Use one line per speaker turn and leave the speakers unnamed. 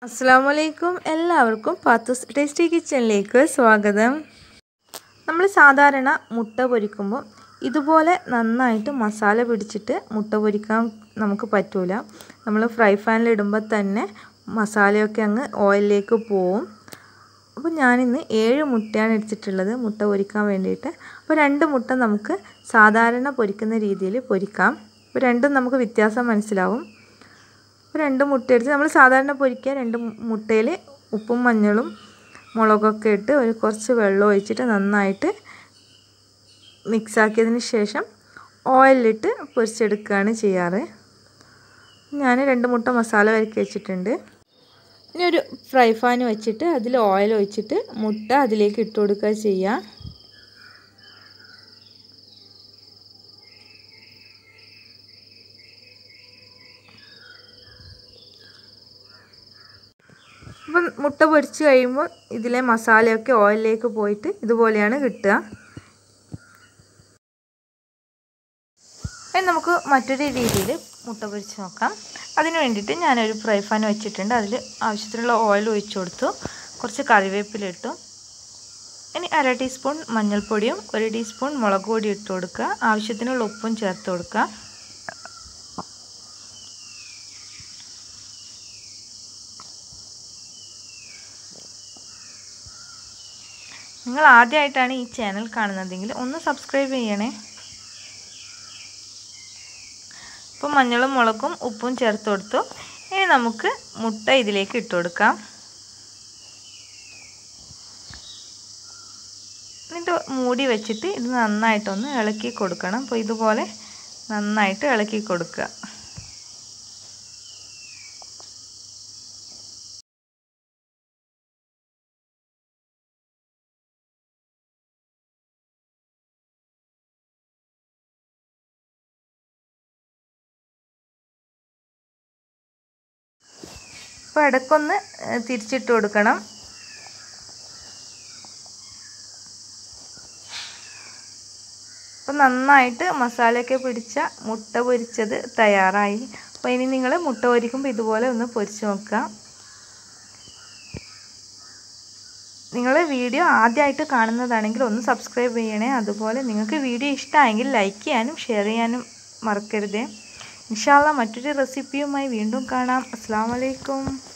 അസ്സാം വലൈക്കും എല്ലാവർക്കും പാത്തൂസ് ടേസ്റ്റി കിച്ചണിലേക്ക് സ്വാഗതം നമ്മൾ സാധാരണ മുട്ട പൊരിക്കുമ്പോൾ ഇതുപോലെ നന്നായിട്ട് മസാല പിടിച്ചിട്ട് മുട്ട പൊരിക്കാൻ നമുക്ക് പറ്റൂല നമ്മൾ ഫ്രൈ പാനിലിടുമ്പോൾ തന്നെ മസാലയൊക്കെ അങ്ങ് ഓയിലിലേക്ക് പോവും അപ്പോൾ ഞാനിന്ന് ഏഴ് മുട്ടയാണ് എടുത്തിട്ടുള്ളത് മുട്ട പൊരിക്കാൻ വേണ്ടിയിട്ട് അപ്പോൾ രണ്ട് മുട്ട നമുക്ക് സാധാരണ പൊരിക്കുന്ന രീതിയിൽ പൊരിക്കാം അപ്പോൾ രണ്ടും നമുക്ക് വ്യത്യാസം മനസ്സിലാവും രണ്ട് മുട്ട എടുത്ത് നമ്മൾ സാധാരണ പൊരിക്കുക രണ്ട് മുട്ടയിൽ ഉപ്പും മഞ്ഞളും മുളകൊക്കെ ഇട്ട് ഒരു കുറച്ച് വെള്ളം ഒഴിച്ചിട്ട് നന്നായിട്ട് മിക്സാക്കിയതിന് ശേഷം ഓയിലിട്ട് പൊരിച്ചെടുക്കുകയാണ് ചെയ്യാറ് ഞാൻ രണ്ട് മുട്ട മസാല വരക്കി വെച്ചിട്ടുണ്ട് ഇനി ഒരു ഫ്രൈ പാൻ വെച്ചിട്ട് അതിൽ ഓയിൽ ഒഴിച്ചിട്ട് മുട്ട അതിലേക്ക് ഇട്ട് കൊടുക്കുക ചെയ്യുക അപ്പം മുട്ട പൊരിച്ച് കഴിയുമ്പോൾ ഇതിലെ മസാലയൊക്കെ ഓയിലിലേക്ക് പോയിട്ട് ഇതുപോലെയാണ് കിട്ടുക ഇനി നമുക്ക് മറ്റൊരു രീതിയിൽ മുട്ട പൊരിച്ച് നോക്കാം അതിന് വേണ്ടിയിട്ട് ഞാനൊരു ഫ്രൈ പാൻ വെച്ചിട്ടുണ്ട് അതിൽ ആവശ്യത്തിനുള്ള ഓയിൽ ഒഴിച്ചു കൊടുത്തു കുറച്ച് കറിവേപ്പിലിട്ടു ഇനി അര ടീസ്പൂൺ മഞ്ഞൾപ്പൊടിയും ഒരു ടീസ്പൂൺ മുളക് പൊടി ഇട്ട് കൊടുക്കുക ആവശ്യത്തിനുള്ള ഉപ്പും ചേർത്ത് കൊടുക്കുക നിങ്ങൾ ആദ്യമായിട്ടാണ് ഈ ചാനൽ കാണുന്നതെങ്കിൽ ഒന്ന് സബ്സ്ക്രൈബ് ചെയ്യണേ ഇപ്പോൾ മഞ്ഞളും മുളകും ഉപ്പും ചേർത്ത് കൊടുത്തു ഇനി നമുക്ക് മുട്ട ഇതിലേക്ക് ഇട്ട് കൊടുക്കാം എന്നിട്ട് മൂടി വെച്ചിട്ട് ഇത് നന്നായിട്ടൊന്ന് ഇളക്കി കൊടുക്കണം അപ്പോൾ ഇതുപോലെ നന്നായിട്ട് ഇളക്കി കൊടുക്കുക അപ്പോൾ ഇടയ്ക്കൊന്ന് തിരിച്ചിട്ട് കൊടുക്കണം അപ്പോൾ നന്നായിട്ട് മസാലയൊക്കെ പിടിച്ച മുട്ട പൊരിച്ചത് തയ്യാറായി അപ്പോൾ ഇനി നിങ്ങൾ മുട്ട പൊരിക്കുമ്പോൾ ഇതുപോലെ ഒന്ന് പൊരിച്ച് നോക്കുക നിങ്ങൾ വീഡിയോ ആദ്യമായിട്ട് കാണുന്നതാണെങ്കിൽ ഒന്ന് സബ്സ്ക്രൈബ് ചെയ്യണേ അതുപോലെ നിങ്ങൾക്ക് വീഡിയോ ഇഷ്ടമായെങ്കിൽ ലൈക്ക് ചെയ്യാനും ഷെയർ ചെയ്യാനും മറക്കരുതേ ഇൻഷാല്ല മറ്റൊരു റെസിപ്പിയുമായി വീണ്ടും കാണാം അസ്സാം വലൈക്കും